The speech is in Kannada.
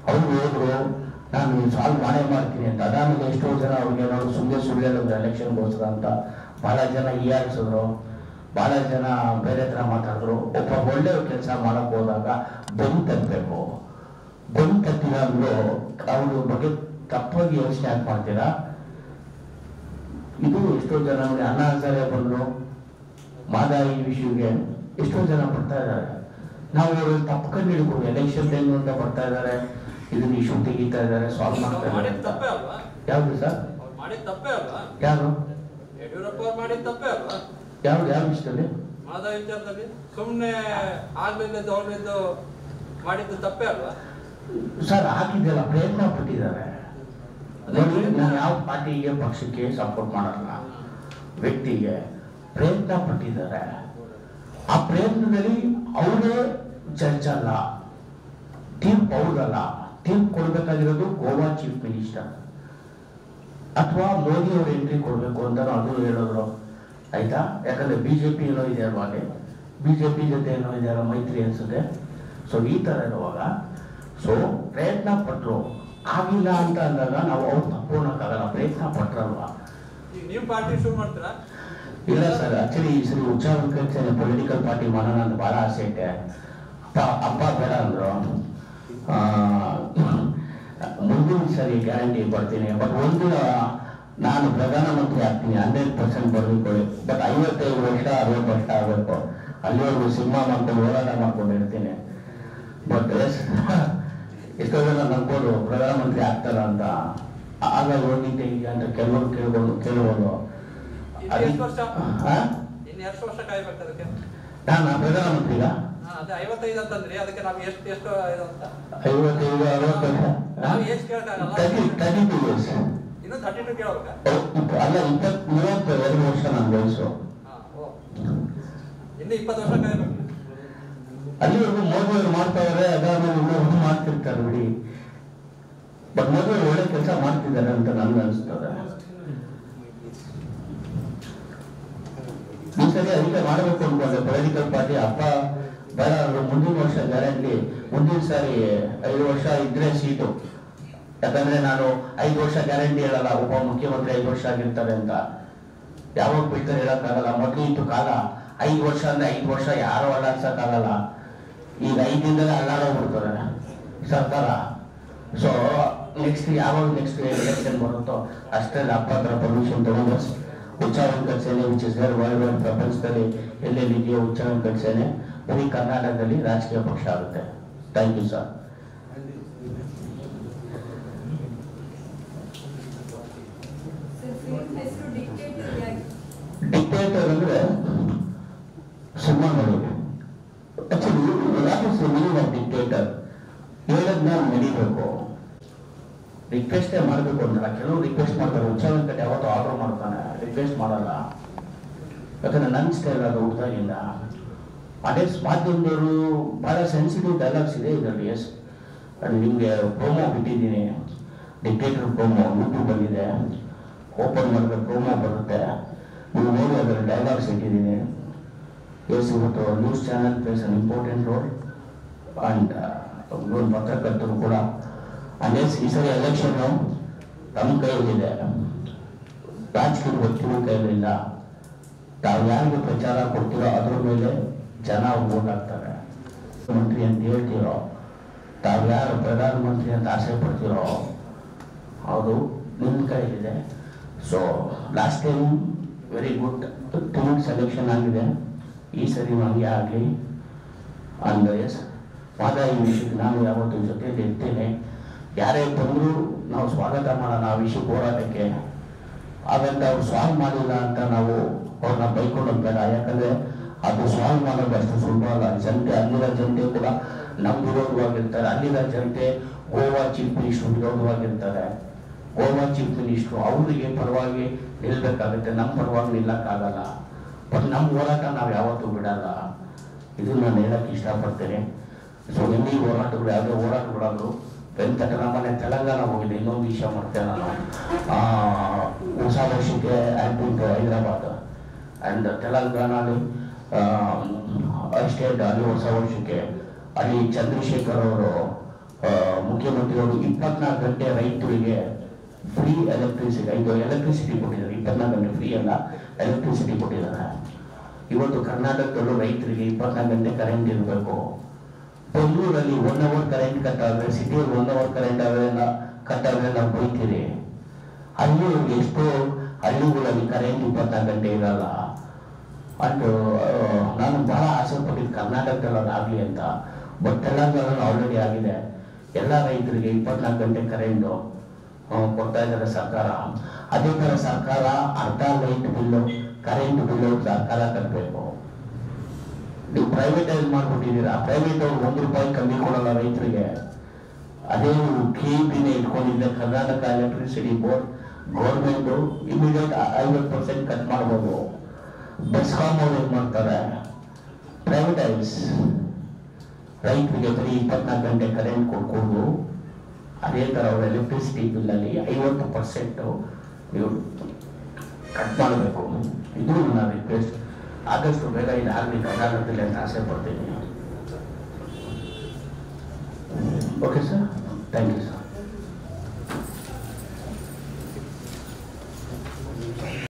ಅವ್ರು ಹೋದ್ರು ನಾನು ಸಾಲ್ವ್ ಮಾಡೇ ಮಾಡ್ತೀನಿ ಅಂತ ಅದಾದ್ಮೇಲೆ ಎಷ್ಟೋ ಜನ ಅವ್ರಿಗೆ ಏನಾದ್ರು ಸುಮ್ಮನೆ ಸುಳ್ಳು ಹೇಳಿದ್ರು ಎಲೆಕ್ಷನ್ಗೋಸ್ಕರ ಅಂತ ಬಹಳ ಜನ ಹೀಯಾಳಿಸಿದ್ರು ಬಹಳ ಜನ ಬೇರೆ ಥರ ಮಾತಾಡಿದ್ರು ಒಬ್ಬ ಒಳ್ಳೆ ಕೆಲಸ ಮಾಡಕ್ ಹೋದಾಗ ಬೆನ್ ತಟ್ಟಬೇಕು ಬೆನ್ ತಟ್ಟಿದಾಗಲೂ ಅವ್ರ ಬಗ್ಗೆ ತಪ್ಪಾಗಿ ಯೋಚನೆ ಯಾಕೆ ಮಾಡ್ತೀರಾ ಇದು ಎಷ್ಟೋ ಜನ ನೋಡಿ ಅನ್ನ ಹಜಾರೆ ಬಂದ್ರು ಮಾದಾಯಿ ವಿಷಯಕ್ಕೆ ಎಷ್ಟೋ ಜನ ಬರ್ತಾ ಇದ್ದಾರೆ ನಾವು ಅವ್ರನ್ನ ತಪ್ಪು ಕಂಡು ಹಿಡ್ಕೊಂಡು ಎಲೆಕ್ಷನ್ ಟೈಮ್ ಅಂತ ಬರ್ತಾ ಇದ್ದಾರೆ ಇದನ್ನ ಇಶ್ಯೂ ತೆಗಿತಾ ಇದ್ದಾರೆ ಸಾಲ್ವ್ ಮಾಡ್ತಾ ಅವ್ರು ಇದ್ದಾರೆ ಮಾಡಿದ ಅಂತ. ತಪ್ಪೇ ಅಲ್ವಾ ಯಾವ್ದು ಸರ್ ಅವ್ರು ಮಾಡಿದ ತಪ್ಪೇ ಅಲ್ವಾ ಯಾರು ಯಡಿಯೂರಪ್ಪ ಅವ್ರು ಮಾಡಿದ ತಪ್ಪೇ ಅಲ್ವಾ ಯಾವ್ದು ಯಾವ ವಿಷಯದಲ್ಲಿ ಮಾಧವ ವಿಚಾರದಲ್ಲಿ ಸುಮ್ಮನೆ ಆಗ್ಲಿದ್ದು ಅವ್ರದ್ದು ಮಾಡಿದ್ದು ತಪ್ಪೇ ಅಲ್ವಾ ಸರ್ ಹಾಕಿದ್ದೆಲ್ಲ ಪ್ರಯತ್ನ ಪಟ್ಟಿದ್ದಾರೆ ನೋಡಿ ನಾನು ಯಾವ ಪಾರ್ಟಿಗೆ ಪಕ್ಷಕ್ಕೆ ಸಪೋರ್ಟ್ ಮಾಡಲ್ಲ ವ್ಯಕ್ತಿಗೆ ಪ್ರಯತ್ನ ಪಟ್ಟಿದ್ದಾರೆ ಆ ಪ್ರಯತ್ನದಲ್ಲಿ ಅವರೇ ಜಡ್ಜ್ ಅಲ್ಲ ತೀರ್ಪು ಅವ್ರದಲ್ಲ ತೀರ್ಪು ಕೊಡ್ಬೇಕಾಗಿರೋದು ಗೋವಾ ಚೀಫ್ ಮಿನಿಸ್ಟರ್ ಅಥವಾ ಮೋದಿ ಅವ್ರ ಎಂಟ್ರಿ ಕೊಡಬೇಕು ಅಂತ ಅದು ಹೇಳಿದ್ರು ಆಯ್ತಾ ಯಾಕಂದ್ರೆ ಬಿಜೆಪಿ ಏನೋ ಇದೆ ಅಲ್ವಾ ಅಲ್ಲಿ ಬಿಜೆಪಿ ಜೊತೆ ಏನೋ ಇದೆ ಅಲ್ಲ ಮೈತ್ರಿ ಅನ್ಸುತ್ತೆ ಸೊ ಈ ತರ ಇರುವಾಗ ಸೊ ಪ್ರಯತ್ನ ಪಟ್ರು ಆಗಿಲ್ಲ ಅಂತ ಅಂದಾಗ ನಾವು ಅವ್ರು ತಪ್ಪೋಣಕ್ಕಾಗಲ್ಲ ಪ್ರಯತ್ನ ಪಟ್ರಲ್ವಾ ಈಗ ನೀವು ಪಾರ್ಟಿ ಶುರು ಮಾಡ್ತೀರಾ ಇಲ್ಲ ಸರ್ ಆಕ್ಚುಲಿ ಈ ಸರಿ ಉಚ್ಚಾರ ಪೊಲಿಟಿಕಲ್ ಪಾರ್ಟಿ ಮಾಡೋಣ ಅಂತ ಬಹಳ ಆಸೆ ಐತೆ ಅಪ್ಪ ಅಪ್ಪ ಬೇಡ ಅಂದ್ರು ಆ, ಮುಂದಿನ ಸರಿ ಗ್ಯಾರಂಟಿ ಬರ್ತೀನಿ ಬಟ್ ಒಂದಿನ ನಾನು ಪ್ರಧಾನಮಂತ್ರಿ ಆಗ್ತೀನಿ ಹಂಡ್ರೆಡ್ ಪರ್ಸೆಂಟ್ ಬರಬೇಕು ಬಟ್ ಐವತ್ತೈದು ವರ್ಷ ಅರವತ್ತು ವರ್ಷ ಆಗಬೇಕು ಅಲ್ಲಿವರೆಗೂ ಸಿನಿಮಾ ಮಾಡ್ಕೊಂಡು ಹೋರಾಟ ಮಾಡ್ಕೊಂಡು ಇರ್ತೀನಿ ಬಟ್ ಎಷ್ಟೋ ಜನ ನಂಬೋದು ಪ್ರಧಾನಮಂತ್ರಿ ಆಗ್ತಾರ ಅಂತ ಆಗ ಹೋಗಿದ್ದೆ ಈಗ ಅಂತ ಕೆಲವರು ಕೇಳ್ಬೋದು ಕೇಳ್ಬೋದು ಇನ್ನು ಎಷ್ಟು ವರ್ಷ ಹಾ? ಇನ್ನು ಎಷ್ಟು ವರ್ಷ ಕಾಯ್ಬೇಕು ಅದಕ್ಕೆ ನಾನು ಪ್ರಧಾನಮಂತ್ರಿಗ ಹಾ, ಅದೇ ಐವತ್ತೈದು ಅಂತಂದ್ರಿ ಅದಕ್ಕೆ ನಾವು ಎಷ್ಟು ಎಷ್ಟು ಇದು ಅಂತ ಐವತ್ತೈದು ಅರವತ್ತು ನಾವು ಏಜ್ ಕೇಳಕ್ಕಾಗಲ್ಲ ತರ್ಟಿ ತರ್ಟಿ ಟು ಇಯರ್ಸ್ ಇನ್ನು ತರ್ಟಿ ಟು ಕೇಳ್ಬೇಕಾ ಅಲ್ಲ ಇಪ್ಪತ್ ಮೂವತ್ತು ಎರಡು ವರ್ಷ ನನ್ನ ವಯಸ್ಸು ಹಾ, ಓ. ಇನ್ನು ಇಪ್ಪತ್ತು ವರ್ಷ ಕಾಯ್ಬೇಕು ಅಲ್ಲಿವರೆಗೂ ಮೋದಿ ಅವರು ಮಾಡ್ತಾ ಇದಾರೆ ಅದಾದ್ಮೇಲೆ ಇನ್ನೊಬ್ರು ಮಾಡ್ತಿರ್ತಾರೆ ಬಿಡಿ ಬಟ್ ಮೋದಿ ಅವರು ಒಳ್ಳೆ ಕೆಲಸ ಮಾಡ್ತಿದ್ದಾರೆ ಅಂತ ನನ್ಗೆ ಅನಿಸ್ತದೆ ಈ ಸರಿ ಅದಕ್ಕೆ ಮಾಡಬೇಕು ಅನ್ಕೊಂಡೆ ಪೊಲಿಟಿಕಲ್ ಪಾರ್ಟಿ ಅಪ್ಪ ಬೇಡ ಅವ್ರು ಮುಂದಿನ ವರ್ಷ ಗ್ಯಾರಂಟಿ ಮುಂದಿನ ಸಾರಿ ಐದು ವರ್ಷ ಇದ್ರೆ ಸೀಟು ಯಾಕಂದ್ರೆ ನಾನು ಐದು ವರ್ಷ ಗ್ಯಾರಂಟಿ ಹೇಳಲ್ಲ ಒಬ್ಬ ಮುಖ್ಯಮಂತ್ರಿ ಐದು ವರ್ಷ ಆಗಿರ್ತಾರೆ ಅಂತ ಯಾವಾಗ ಬಿಡ್ತಾರೆ ಹೇಳಕ್ಕಾಗಲ್ಲ ಮೊದಲು ಇತ್ತು ಕಾಲ ಐದು ವರ್ಷ ಅಂದ್ರೆ ಐದು ವರ್ಷ ಯಾರು ಅಲ್ಲಾಡ್ಸಕ್ಕಾಗಲ್ಲ ಈಗ ಐದಿಂದಲೇ ಅಲ್ಲಾಡೋಗ್ಬಿಡ್ತಾರೆ ಸರ್ಕಾರ ಸೊ ನೆಕ್ಸ್ಟ್ ಯಾವಾಗ ನೆಕ್ಸ್ಟ್ ಎಲೆಕ್ಷನ್ ಬರುತ್ತೋ ಅಷ್ಟರಲ್ಲಿ ಅಪ್ಪ ಹತ್ರ ಪರ್ಮಿಷನ್ ತಗೊಂಡು ಉಚ್ಚಾರಣೆ ಸೇನೆ which is there world wide ಪ್ರಪಂಚದಲ್ಲಿ ಎಲ್ಲೆಲ್ಲಿ ಇದೆಯೋ ಉಚ್ಚಾರಣೆ ಸೇನೆ ಬರೀ ಕರ್ನಾಟಕದಲ್ಲಿ ರಾಜಕೀಯ ಪಕ್ಷ ಆಗುತ್ತೆ thank you sir sir film ಹೆಸರು ಡಿಕ್ಟೇಟರ್ ಯಾಕೆ ಡಿಕ್ಟೇಟರ್ ಅಂದ್ರೆ ಸಿನಿಮಾ ನೋಡಿ actually what is meaning of dictator ಹೇಳದ್ನ ನಡಿಬೇಕು ರಿಕ್ವೆಸ್ಟೇ ಮಾಡಬೇಕು ಅಂತಲ್ಲ ಕೆಲವು ರಿಕ್ವೆಸ್ಟ್ ಮಾಡ್ತಾರೆ ಉಚ್ಚಾರಣೆ ಕಡೆ ಯಾವತ್ತೂ ಆರ್ಡರ್ ಮಾಡ್ತಾನೆ ರಿಕ್ವೆಸ್ಟ್ ಮಾಡಲ್ಲ ಯಾಕಂದ್ರೆ ನನ್ನ ಸ್ಟೈಲ್ ಅದು ಹುಡ್ದಾಗಿಂದ ಅದೇ ಮಾಧ್ಯಮದವರು ಬಹಳ ಸೆನ್ಸಿಟಿವ್ ಡೈಲಾಗ್ಸ್ ಇದೆ ಇದರಲ್ಲಿ ಎಸ್ ಅದು ನಿಮಗೆ ಪ್ರೋಮೋ ಬಿಟ್ಟಿದ್ದೀನಿ ಡಿಕ್ಟೇಟರ್ ಪ್ರೋಮೋ ಯೂಟ್ಯೂಬ್ ಬಂದಿದೆ ಓಪನ್ ಮಾಡಿದ್ರೆ ಪ್ರೋಮೋ ಬರುತ್ತೆ ನೀವು ನೋಡಿ ಅದರ ಡೈಲಾಗ್ಸ್ ಇಟ್ಟಿದ್ದೀನಿ ಎಸ್ ಇವತ್ತು news channel place an important role and ಒಂದು ಪತ್ರಕರ್ತರು ಕೂಡ ಅನೇಸ್ ಈ ಸರಿ ಎಲೆಕ್ಷನ್ ತಮ್ಮ ಕೈಯಲ್ಲಿದೆ ರಾಜಕೀಯ ವ್ಯಕ್ತಿಗಳ ಕೈಯಲ್ಲಿಲ್ಲ ತಾವು ಯಾರಿಗೆ ಪ್ರಚಾರ ಕೊಡ್ತೀರೋ ಅದ್ರ ಮೇಲೆ ಜನ ವೋಟ್ ಹಾಕ್ತಾರೆ ಮಂತ್ರಿ ಅಂತ ಹೇಳ್ತೀರೋ ತಾವು ಯಾರು ಪ್ರಧಾನಮಂತ್ರಿ ಅಂತ ಆಸೆ ಪಡ್ತೀರೋ ಅದು ನಿಮ್ಮ ಕೈಲಿದೆ so last time very good team selection ಆಗಿದೆ ಈ ಸರಿ ಹಂಗೆ ಆಗಲಿ ಅಂಡ್ ಎಸ್ ವಾದ ಈ ವಿಷಯಕ್ಕೆ ನಾನು ಯಾವತ್ತೂ ಜೊತೆಯಲ್ಲಿ ಇರ್ತೇನೆ ಯಾರೇ ಬಂದರೂ ನಾವು ಸ್ವಾಗತ ಮಾಡೋಣ ಆ ವಿಷಯಕ್ಕೆ ಹೋರಾಟಕ್ಕೆ ಹಾಗಂತ ಅವ್ರು ಸಾಲ್ವ್ ಮಾಡಿಲ್ಲ ಅಂತ ನಾವು ಅವ್ರನ್ನ ಬೈಕೊಳ್ಳೋದು ಬೇಡ ಯಾಕಂದ್ರೆ ಅದು ಸಾಲ್ವ್ ಮಾಡೋದು ಅಷ್ಟು ಸುಲಭ ಅಲ್ಲ ಜನತೆ ಅಲ್ಲಿನ ಜನತೆ ಕೂಡ ನಮ್ಮ ವಿರೋಧವಾಗಿರ್ತಾರೆ ಅಲ್ಲಿನ ಜನತೆ ಗೋವಾ ಚೀಫ್ ಮಿನಿಸ್ಟರ್ ವಿರೋಧವಾಗಿರ್ತಾರೆ ಗೋವಾ ಚೀಫ್ ಮಿನಿಸ್ಟರ್ ಅವರಿಗೆ ಪರವಾಗಿ ನಿಲ್ಬೇಕಾಗುತ್ತೆ ನಮ್ಮ ಪರವಾಗಿ ನಿಲ್ಲಕ್ಕಾಗಲ್ಲ ಬಟ್ ನಮ್ಮ ಹೋರಾಟ ನಾವು ಯಾವತ್ತೂ ಬಿಡಲ್ಲ ಇದು ನಾನು ಹೇಳಕ್ಕೆ ಇಷ್ಟಪಡ್ತೇನೆ ಸೊ ಎಲ್ಲಿ ಹೋರಾಟಗಳು ಯಾವುದೇ ಹೋರಾಟಗಳಾದ್ರು ವೆಂಕಟರಾಮನೆ ತೆಲಂಗಾಣ ಹೋಗಿದೆ ಇನ್ನೊಂದು ವಿಷಯ ಮಾಡ್ತೇನೆ ನಾನು ಆ, ಹೊಸ ವರ್ಷಕ್ಕೆ ಆ್ಯಂಪಿಂಗ್ ಹೈದರಾಬಾದ್ ಆ್ಯಂಡ್ ತೆಲಂಗಾಣಲ್ಲಿ ಸ್ಟೇಟ್ ಅಲ್ಲಿ ಹೊಸ ವರ್ಷಕ್ಕೆ ಅಲ್ಲಿ ಚಂದ್ರಶೇಖರ್ ಅವರು ಆ, ಮುಖ್ಯಮಂತ್ರಿಗಳು ಇಪ್ಪತ್ನಾಲ್ಕು ಗಂಟೆ ರೈತರಿಗೆ ಫ್ರೀ ಎಲೆಕ್ಟ್ರಿಸಿಟಿ ಇದು ಎಲೆಕ್ಟ್ರಿಸಿಟಿ ಕೊಟ್ಟಿದ್ದಾರೆ ಇಪ್ಪತ್ನಾಲ್ಕು ಗಂಟೆ ಫ್ರೀ ಅಲ್ಲ ಎಲೆಕ್ಟ್ರಿಸಿಟಿ ಕೊಟ್ಟಿದ್ದಾರೆ ಇವತ್ತು ಕರ್ನಾಟಕದಲ್ಲೂ ರೈತರಿಗೆ ಇಪ್ಪತ್ನಾಲ್ಕು ಗಂಟೆ ಕರೆಂಟ್ ಇರಬೇಕು ಬೆಂಗಳೂರಲ್ಲಿ ಒನ್ ಅವರ್ ಕರೆಂಟ್ ಕಟ್ ಆದರೆ ಸಿಟಿಯಲ್ಲಿ ಒನ್ ಅವರ್ ಕರೆಂಟ್ ಆದರೆ ಕಟ್ ಆದರೆ ನಾವು ಬೈತೀರಿ ಅಲ್ಲಿ ಎಷ್ಟೋ ಹಳ್ಳಿಗಳಲ್ಲಿ ಕರೆಂಟ್ ಇಪ್ಪತ್ನಾಲ್ಕು ಗಂಟೆ ಇರಲ್ಲ ಅಂಡ್ ನಾನು ಬಹಳ ಆಸೆ ಪಟ್ಟಿದ್ದು ಕರ್ನಾಟಕದಲ್ಲಿ ಅದಾಗಲಿ ಅಂತ ಬಟ್ ತೆಲಂಗಾಣ ಆಲ್ರೆಡಿ ಆಗಿದೆ ಎಲ್ಲ ರೈತರಿಗೆ ಇಪ್ಪತ್ನಾಲ್ಕು ಗಂಟೆ ಕರೆಂಟು ಕೊಡ್ತಾ ಇದ್ದಾರೆ ಸರ್ಕಾರ ಅದೇ ಥರ ಸರ್ಕಾರ ಅರ್ಧ ಲೈಟ್ ಬಿಲ್ಲು ಕರೆಂಟ್ ಬಿಲ್ಲು ಸರ್ಕಾರ ಕಟ್ಟಬೇಕು ನೀವು ಪ್ರೈವೇಟೈಸ್ ಮಾಡ್ಬಿಟ್ಟಿದ್ದೀರಾ ಪ್ರೈವೇಟ್ ಅವ್ರು ಒಂದು ರೂಪಾಯಿ ಕಮ್ಮಿ ಕೊಡಲ್ಲ ರೈತರಿಗೆ ಅದೇ ನೀವು ಕೆ ಬಿನೇ ಇಟ್ಕೊಂಡಿದ್ದೆ Karnataka electricity board government immediate ಐವತ್ತು ಪರ್ಸೆಂಟ್ ಕಟ್ ಮಾಡ್ಬೋದು ಬೆಸ್ಕಾಮ್ ಅವ್ರು ಏನ್ ಮಾಡ್ತಾರೆ ಪ್ರೈವೇಟೈಸ್ ರೈತರಿಗೆ ಬರೀ ಇಪ್ಪತ್ನಾಲ್ಕು ಗಂಟೆ ಕರೆಂಟ್ ಕೊಡ್ಕೊಂಡು ಅದೇ ಥರ ಅವ್ರ ಎಲೆಕ್ಟ್ರಿಸಿಟಿ ಬಿಲ್ಲಲ್ಲಿ ಐವತ್ತು ಪರ್ಸೆಂಟ್ ನೀವು ಕಟ್ ಮಾಡಬೇಕು ಇದು ನನ್ನ ರಿಕ್ವೆಸ್ಟ್ ಆದಷ್ಟು ಬೇಗ ಇದಾಗಲಿ ಕರ್ನಾಟಕದಲ್ಲಿ ಅಂತ ಆಸೆ ಪಡ್ತೀನಿ okay sir thank you sir